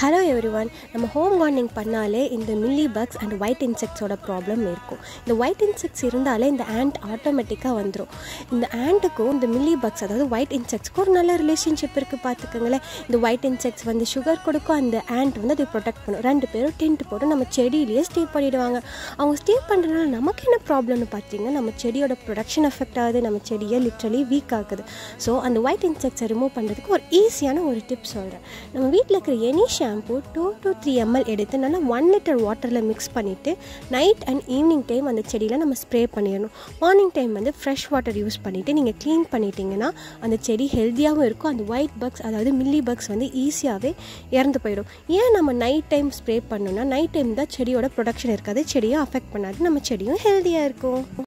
hello everyone நம்ம home gardening பண்ணாலே இந்த மில்லி பக்ஸ் அண்ட் ஒயிட் இன்செக்ட்ஸோட ப்ராப்ளம் இருக்கும் இந்த ஒயிட் இன்செக்ட்ஸ் இருந்தாலே இந்த ஆண்ட் ஆட்டோமேட்டிக்காக வந்துடும் இந்த ஆண்ட்டுக்கும் இந்த மில்லி பக்ஸ் அதாவது ஒயிட் இன்செக்ட்ஸ்க்கும் ஒரு நல்ல ரிலேஷன்ஷிப் இருக்குது பார்த்துக்கோங்களேன் இந்த ஒயிட் இன்செக்ட்ஸ் வந்து சுகர் கொடுக்கும் அந்த ஆண்ட் வந்து அதை ப்ரொடெக்ட் பண்ணும் ரெண்டு பேரும் டென்ட் போட்டு நம்ம செடியிலேயே ஸ்டே பண்ணிடுவாங்க அவங்க ஸ்டே பண்ணுறதுனால நமக்கு என்ன ப்ராப்ளம்னு பார்த்தீங்கன்னா நம்ம செடியோட ப்ரொடக்ஷன் எஃபெக்ட் ஆகுது நம்ம செடியை லிட்ரலி வீக் ஆகுது ஸோ அந்த ஒயிட் இன்செக்ட்ஸை ரிமூவ் பண்ணுறதுக்கு ஒரு ஈஸியான ஒரு டிப் சொல்கிறேன் நம்ம வீட்டில் இருக்கிற any shampoo two to three ML எடுத்து நல்லா ஒன் லிட்டர் வாட்டரில் மிக்ஸ் பண்ணிவிட்டு நைட் அண்ட் ஈவினிங் டைம் அந்த செடியில் நம்ம ஸ்ப்ரே பண்ணிடணும் மார்னிங் டைம் வந்து ஃப்ரெஷ் வாட்டர் யூஸ் பண்ணிவிட்டு நீங்கள் க்ளீன் பண்ணிட்டீங்கன்னா அந்த செடி ஹெல்த்தியாகவும் இருக்கும் அந்த ஒயிட் பக்ஸ் அதாவது மில்லி பக்ஸ் வந்து ஈஸியாகவே இறந்து போயிடும் ஏன் நம்ம நைட் டைம் ஸ்ப்ரே பண்ணோம்னா நைட் டைம் தான் செடியோட ப்ரொடக்ஷன் இருக்காது செடியும் அஃபெக்ட் பண்ணாது நம்ம செடியும் ஹெல்த்தியாக இருக்கும்